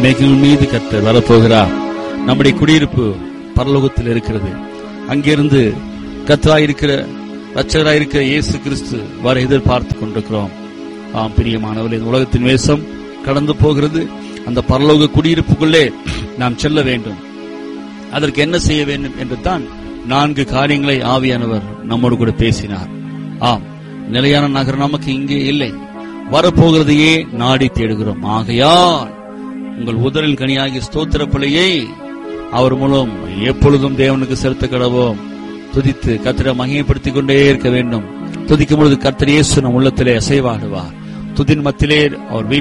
மேகங்கள் மீது கர்த்தர் வரப்போகிறார் நம்முடைய குடியிருப்பு பரலோகத்தில் இருக்கிறது அங்கிருந்து கர்த்தராயிருக்கிற ரட்சகராயிருக்கிற இயேசு கிறிஸ்து வர எதிர்பார்த்து கொண்டிருக்கிறோம் ஆம் பிரியமானவர்களே இந்த உலகத்தின் வேஷம் கடந்து போகிறது அந்த பரலோக குடியிருப்புக்குள்ளே நாம் செல்ல வேண்டும் அதற்கு என்ன செய்ய வேண்டும் என்று தான் நான்கு காரியங்களை ஆவியானவர் நம்மோடு கூட பேசினார் ஆம் நிலையான நகரம் நமக்கு இங்கே இல்லை வரப்போகிறதையே நாடி தேடுகிறோம் ஆகையால் உங்கள் உதரில் கனியாகிய ஸ்தோத்திர பிள்ளையை அவர் மூலம் எப்பொழுதும் தேவனுக்கு செலுத்த கடவோம் துதித்து கத்திர மகிமைப்படுத்திக் கொண்டே இருக்க வேண்டும் துதிக்கும் பொழுது கர்த்தர் இயேசு நம் உள்ளத்திலே அசைவாடுவார் துதின் மத்திலே அவர் வீட்டில்